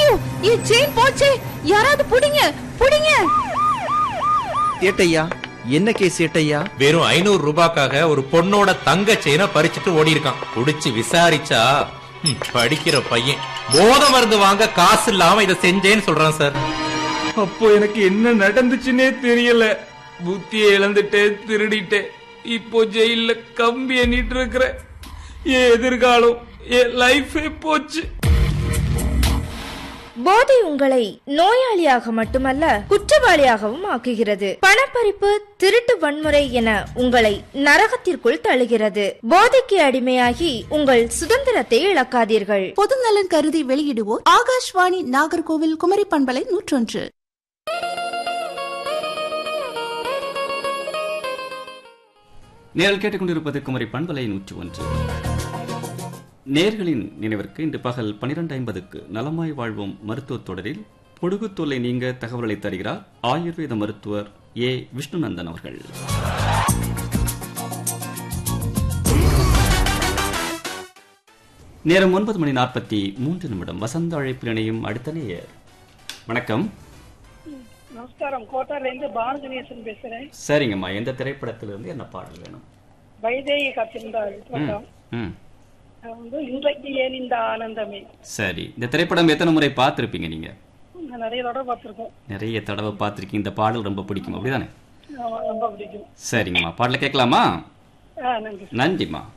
ஐயோ என் செயின் போச்சே யாராவது புடிங்க புடிங்க சேட்டையா என்ன கேஸ் சேட்டையா வெறும் ஐநூறு ரூபாய்க்காக ஒரு பொண்ணோட தங்க செயினை பறிச்சுட்டு ஓடி இருக்கான் புடிச்சு விசாரிச்சா ம், படிக்கிற பையன் போத மருந்து வாங்க காசு இல்லாம இதை செஞ்சேன்னு சொல்றான் சார் அப்போ எனக்கு என்ன நடந்துச்சுன்னே தெரியல புத்தியை இழந்துட்டேன் திருடிட்டேன் இப்போ ஜெயில கம்பி எண்ணிட்டு இருக்கிறேன் என் எதிர்காலம் என் லைஃபே போச்சு போதை உங்களை நோயாளியாக மட்டுமல்ல குற்றவாளியாகவும் ஆக்குகிறது பணப்பறிப்பு திருட்டு வன்முறை என உங்களை நரகத்திற்குள் தள்ளுகிறது போதைக்கு அடிமையாகி உங்கள் சுதந்திரத்தை இழக்காதீர்கள் பொதுநலன் கருதி வெளியிடுவோர் ஆகாஷ்வாணி நாகர்கோவில் குமரி பண்பலை நூற்றொன்று நேரில் கேட்டுக்கொண்டிருப்பது குமரி பண்பலை நூற்றி ஒன்று நேர்களின் நினைவிற்கு இன்று பகல் பனிரெண்டு ஐம்பதுக்கு நலமாய் வாழ்வோம் மருத்துவத் தொடரில் பொடுகு தொல்லை நீங்க தகவல்களை தருகிறார் ஆயுர்வேத மருத்துவர் ஏ விஷ்ணுநந்தன் அவர்கள் நேரம் ஒன்பது மணி நாற்பத்தி மூன்று நிமிடம் வசந்த அழைப்பில் இணையும் அடுத்த நேயர் வணக்கம் நமஸ்காரம் கோட்டார்ல இருந்து பாலகணேசன் பேசுறேன் சரிங்கம்மா எந்த திரைப்படத்திலிருந்து என்ன பாடல் வேணும் வைதேகி காத்திருந்தாள் ம், ம் நான் வந்து இன்றைக்கு ஏன் இந்த ஆனந்தமே சரி இந்த திரைப்படம் எத்தனை முறை பார்த்துருப்பீங்க நீங்க நான் நிறைய தடவை பார்த்திருக்கோம் நிறைய தடவை பார்த்துருக்கீங்க இந்த பாடல் ரொம்ப பிடிக்கும் அப்படிதானே ஆமா, ரொம்ப பிடிக்கும் சரிங்கம்மா பாடலை கேட்கலாமா ஆ நன்றி நன்றிம்மா